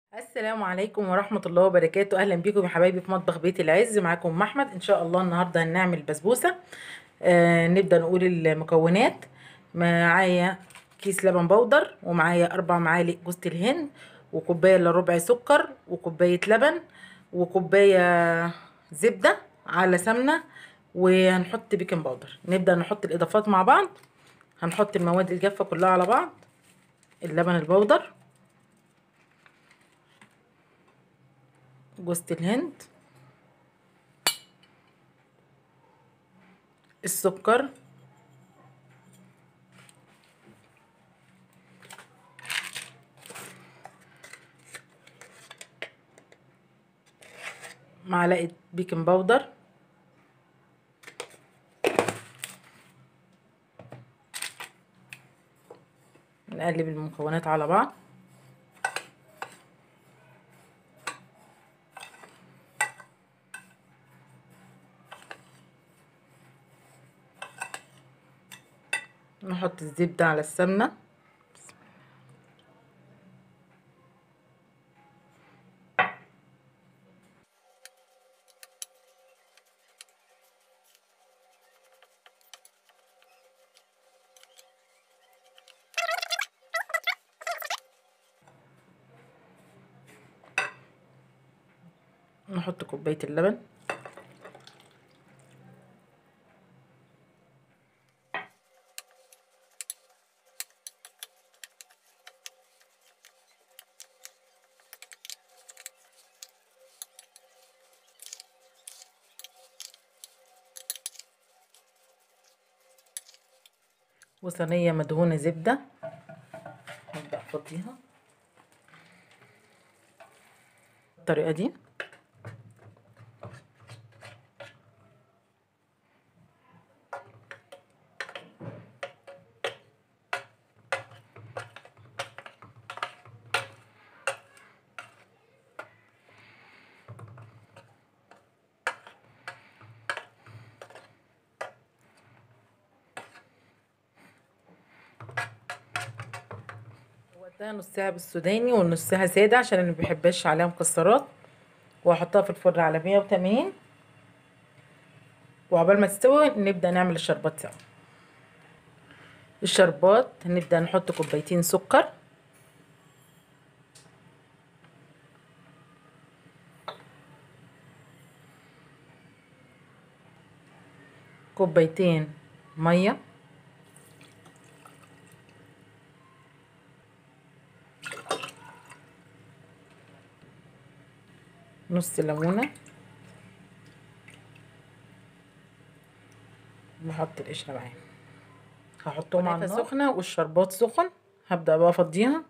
السلام عليكم ورحمة الله وبركاته أهلا بيكم يا حبايبي في مطبخ بيت العز معاكم أم أحمد إن شاء الله النهاردة هنعمل بسبوسة آه نبدأ نقول المكونات معايا كيس لبن بودر ومعايا أربع معالق جوز الهند وكوباية إلا ربع سكر وكوباية لبن وكوباية زبدة على سمنة وهنحط بيكنج باودر نبدأ نحط الإضافات مع بعض هنحط المواد الجافة كلها على بعض اللبن البودر جوزة الهند السكر معلقة بيكنج باودر نقلب المكونات على بعض نحط الزبدة على السمنة نحط كوباية اللبن وصينية مدهونة زبدة هبدأ أفضيها بالطريقة دي وقتها نصها بالسوداني ونصها سادة عشان اللي مبيحبش عليها مكسرات وهحطها في الفرن على مية وتمانين وعقبال ما تستوي نبدأ نعمل الشربات سوا الشربات هنبدأ نحط كوبايتين سكر كوبايتين ميه نص ليمونه نحط القشره معاها هحطهم على النار سخنه والشربات سخن هبدا بقى افضيها